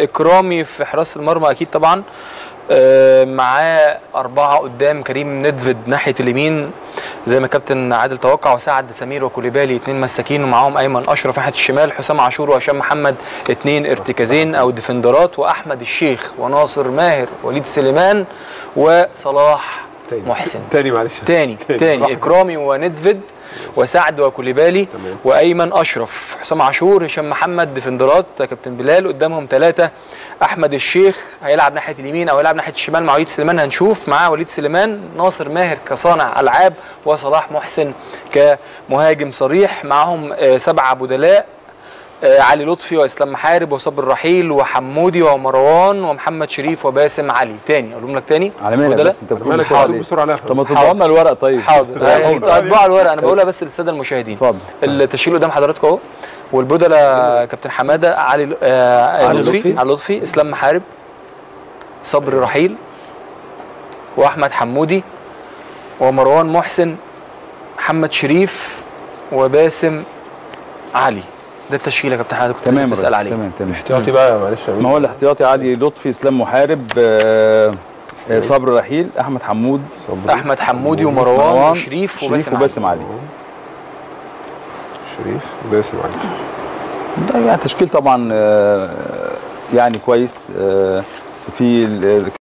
اكرامي في حراسه المرمى اكيد طبعا آه، معاه أربعة قدام كريم ندفد ناحية اليمين زي ما كابتن عادل توقع وسعد سمير وكوليبالي اتنين مساكين ومعاهم أيمن أشرف ناحية الشمال حسام عاشور وهشام محمد اتنين ارتكازين أو ديفندرات وأحمد الشيخ وناصر ماهر وليد سليمان وصلاح تاني. محسن تاني معلش تاني تاني اكرامي وندفد وسعد وكوليبالي تمام. وايمن اشرف حسام عاشور هشام محمد ديفندرات كابتن بلال قدامهم ثلاثه احمد الشيخ هيلعب ناحيه اليمين او هيلعب ناحيه الشمال مع وليد سليمان هنشوف معاه وليد سليمان ناصر ماهر كصانع العاب وصلاح محسن كمهاجم صريح معاهم آه، سبعه بدلاء آه، علي لطفي واسلام محارب وصبر رحيل وحمودي ومروان ومحمد شريف وباسم علي تاني اقولهم لك تاني على مالك بدلاء؟ بس انت بتقول مالك حاضر. مكتوب بسرعه لا طب ما حاضر. تطبعنا الورق طيب حاضر اطبعوا على الورق انا بقولها بس للساده المشاهدين اتفضل. التشكيل قدام حضراتكم اهو والبودلة كابتن حماده علي آه علي لطفي لطفي. علي لطفي اسلام محارب صبري رحيل واحمد حمودي ومروان محسن محمد شريف وباسم علي ده التشكيل يا كابتن حماده كنت تمام لسه يا بتسال ريس، عليه تمام تمام احتياطي بقى معلش يا ما هو الاحتياطي علي لطفي اسلام محارب آه، آه، صبر رحيل احمد حمود صبري. احمد حمودي ومروان مروان، وشريف شريف وباسم علي وباسم علي شريف باسم علي ده يعني تشكيل طبعا آه، يعني كويس آه، في ال-